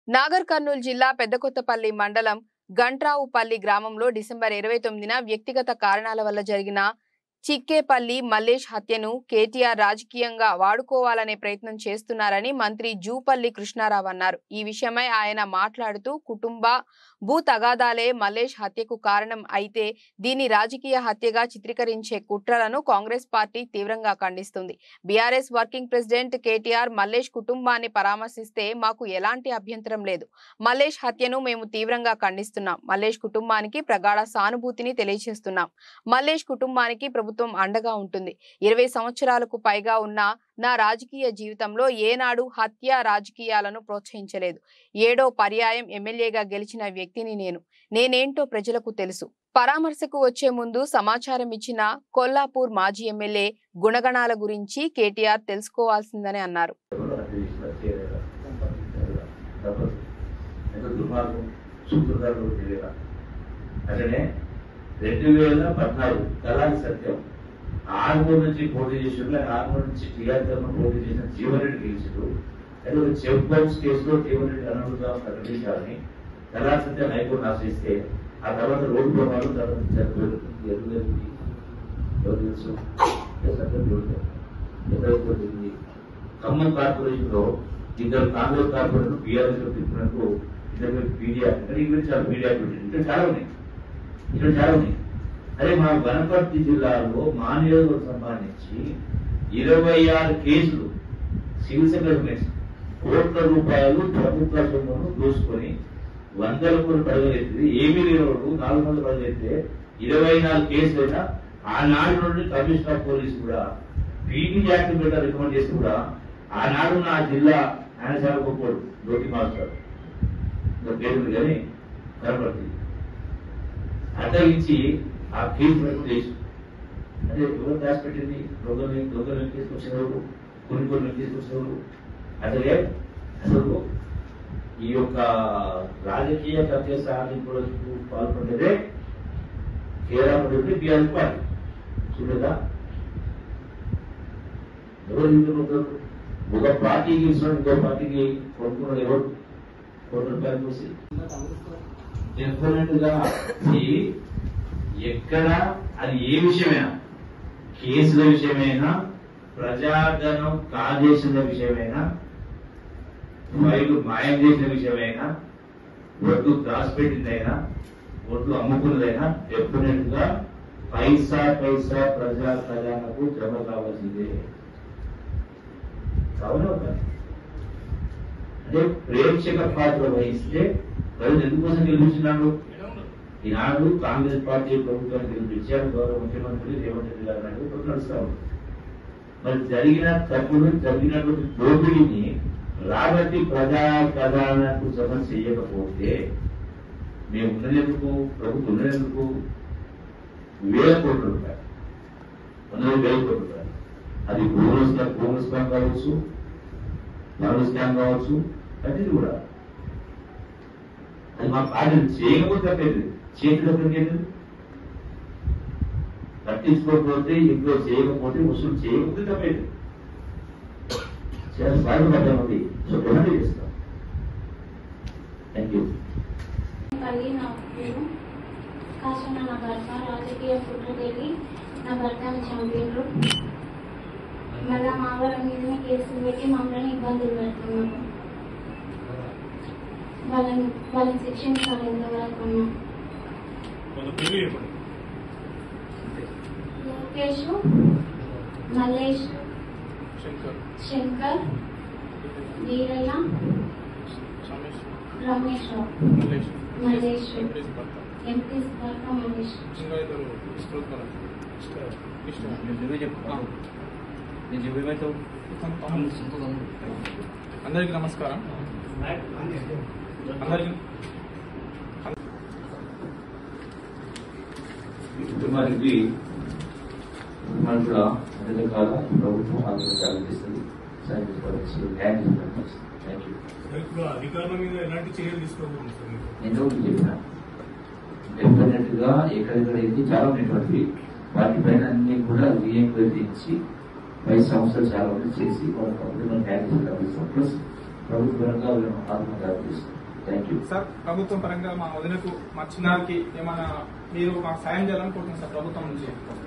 నాగర్ కర్నూలు జిల్లా పెద్దకొత్తపల్లి మండలం గంట్రావుపల్లి గ్రామంలో డిసెంబర్ ఇరవై తొమ్మిదిన వ్యక్తిగత కారణాల వల్ల జరిగిన చిక్కేపల్లి మల్లేష్ హత్యను కేటీఆర్ రాజకీయంగా వాడుకోవాలనే ప్రయత్నం చేస్తున్నారని మంత్రి జూపల్లి కృష్ణారావు అన్నారు ఈ విషయమై ఆయన మాట్లాడుతూ కుటుంబ భూ తగాదాలే మల్లేష్ హత్యకు కారణం అయితే దీన్ని రాజకీయ హత్యగా చిత్రీకరించే కుట్రలను కాంగ్రెస్ పార్టీ తీవ్రంగా ఖండిస్తుంది BRS working president KTR Mallesh కుటుంబాన్ని పరామర్శిస్తే మాకు ఎలాంటి అభ్యంతరం లేదు మల్లేష్ హత్యను మేము తీవ్రంగా ఖండిస్తున్నాం మల్లేష్ కుటుంబానికి ప్రగాఢ సానుభూతిని తెలియజేస్తున్నాం మల్లేష్ కుటుంబానికి ప్రభుత్వం అండగా ఉంటుంది ఇరవై సంవత్సరాలకు పైగా ఉన్న నా రాజకీయ జీవితంలో ఏనాడు హత్య రాజకీయాలను ప్రోత్సహించలేదు ఏడో పర్యాయం ఎమ్మెల్యేగా గెలిచిన వ్యక్తిని నేను నేనేంటో ప్రజలకు తెలుసు పరామర్శకు వచ్చే ముందు సమాచారం ఇచ్చిన కొల్లాపూర్ మాజీ ఎమ్మెల్యే గుణగణాల గురించి కేటీఆర్ తెలుసుకోవాల్సిందని అన్నారు ఎంత దుర్మార్గం సూత్రధారులు తెలియదా అట్లనే రెండు వేల పద్నాలుగు కళాకి సత్యం ఆర్మూర్ నుంచి పోటీ చేసిండు ఆయన ఆర్మూర్ నుంచి టీఆర్ తరఫున పోటీ చేసిన జీవన్ రెడ్డి గెలిచిండు అయితే ఒక చెక్ బౌన్స్ కేసులో జీవన్ రెడ్డి అనర్హులుగా ప్రకటించాలని కళా సత్యం హైకోర్టు ఆశ్రయిస్తే ఆ తర్వాత రోడ్డు ప్రమాదం తర్వాత చనిపోయారు ఎందుకు జరిగింది? ఎవరు తెలుసు ఏ సత్యం ఎవరు ఎవరైతే జరిగింది ఖమ్మం కార్పొరేషన్ లో ఇద్దరు కాంగ్రెస్ కార్పొరేటర్ బీఆర్ఎస్ లో తిప్పినట్టు ఇద్దరు మీడియా అంటే ఇక్కడ చాలా మీడియా పెట్టింది ఇక్కడ చాలా ఉన్నాయి ఇక్కడ చాలా ఉన్నాయి అదే మా వనపర్తి జిల్లాలో మా నియోజకవర్గం సంబంధించి ఇరవై ఆరు కేసులు సివిల్ సెటిల్మెంట్స్ కోట్ల రూపాయలు ప్రభుత్వ సొమ్మును దోసుకొని వందల కోట్లు పడగలెత్తింది ఏమీ లేనోడు నాలుగు వందలు పడగలెత్తే ఇరవై నాలుగు కేసులైనా ఆనాడు నుండి కమిషనర్ ఆఫ్ పోలీస్ కూడా పీటీ యాక్ట్ పెట్టారు రికమెండ్ చేసి కూడా ఆనాడు నా జిల్లా ఆయన చాలా గొప్పడు జ్యోతి మాస్టర్ ఇంకా పేరు ఉంది కానీ కనపడుతుంది అడ్డగించి ఆ కేసు పెట్టు చేసి అదే ఎవరు దాచి పెట్టింది దొంగలు దొంగలు తీసుకొచ్చినవారు కొన్ని కొన్ని తీసుకొచ్చినవారు అదే అసలు ఈ యొక్క రాజకీయ కథ సాధింపులకు పాల్పడ్డదే కేరళ బీఆర్ఎస్ పార్టీ చూడదా ఎవరు నిండుకుంటారు ఒక పార్టీకి ఇచ్చిన ఇంకో పార్టీకి కొనుక్కున్న ఎవరు కోటి రూపాయలు చూసి డెఫినెట్ గా ఇది ఎక్కడ అది ఏ విషయమైనా కేసుల విషయమైనా ప్రజాధనం కాజేసిన విషయమైనా ఫైలు మాయం చేసిన విషయమైనా ఒడ్డు దాచిపెట్టిందైనా ఒడ్డు అమ్ముకున్నదైనా డెఫినెట్ గా పైసా పైసా ప్రజా ఖజానాకు జమ కావాల్సిందే కావున అంటే ప్రేక్షక పాత్ర వహిస్తే ప్రజలు ఎందుకోసం గెలిపించినాడు ఈనాడు కాంగ్రెస్ పార్టీ ప్రభుత్వాన్ని గెలిపించారు గౌరవ ముఖ్యమంత్రి రేవంత్ రెడ్డి గారు నాయుడు ఇప్పుడు నడుస్తా ఉంది మరి జరిగిన తప్పులు జరిగినటువంటి దోపిడీని రాబట్టి ప్రజా ఖజానాకు జమ చేయకపోతే మేము ఉన్నదెందుకు ప్రభుత్వం ఉన్నదెందుకు వేల కోట్ల రూపాయలు వందల వేల కోట్ల రూపాయలు అది భూముల స్కామ్ భూముల స్కామ్ కావచ్చు పనుల స్కామ్ కావచ్చు ప్రతిది కూడా అది మా పార్టీ చేయకపోతే తప్పేది చేతి తప్పేది పట్టించుకోకపోతే ఇంట్లో చేయకపోతే వసూలు చేయకపోతే తప్పేది చేయాల్సిన బాధ్యత పడ్డా ఉంది సో డెఫినెట్ చేస్తాం థ్యాంక్ యూ తల్లి నా పేరు కాసిన నా భర్త రాజకీయ కుట్రకెళ్ళి నా భర్తను చంపిండ్రు మళ్ళా మా వాళ్ళ మీదనే కేసులు పెట్టి మమ్మల్ని ఇబ్బందులు పెడుతున్నారు వాళ్ళని వాళ్ళని శిక్షించాలి ఎంతవరకు ఉన్నా వాళ్ళ పేరు చెప్పండి లోకేష్ మల్లేష్ శంకర్ శంకర్ వీరయ్య రమేష్ రమేష్ రావు మల్లేష్ మల్లేష్ ఎంపీడీసీ భర్త ఎంపీ భర్త మల్లేష్ ఇంకా ఇద్దరు ఇష్టపడతారు ఇష్టం నువ్వే చెప్పు నేను చెప్పేమైతావు అందరికీ నమస్కారం అందరికీ కుటుంబానికి మనం కూడా అన్ని రకాల ప్రభుత్వం ఆలోచన ఆలోచిస్తుంది సాయం చేసుకోవాలి న్యాయం చేసుకోవాలి థ్యాంక్ యూ ఇప్పుడు అధికారుల మీద ఎలాంటి చర్యలు తీసుకోకూడదు సార్ మీకు నేను ఒకటి చెప్పిన డెఫినెట్ గా ఎక్కడెక్కడ అయితే చాలా ఉన్నటువంటి వాటిపైన అన్ని కూడా రీఎంక్వైరీ చేయించి పై సంస్థలు చాలా మంది చేసి వాళ్ళ కంపెనీ న్యాయం చేసుకోవాలి ప్లస్ ప్రభుత్వంగా వాళ్ళను ఆత్మహత్య చేస్తాం థ్యాంక్ యూ సార్ ప్రభుత్వం పరంగా మా వదినకు మా చిన్నారికి ఏమైనా మీరు మాకు సాయం చేయాలనుకుంటున్నాం సార్ ప్రభుత్వం నుంచి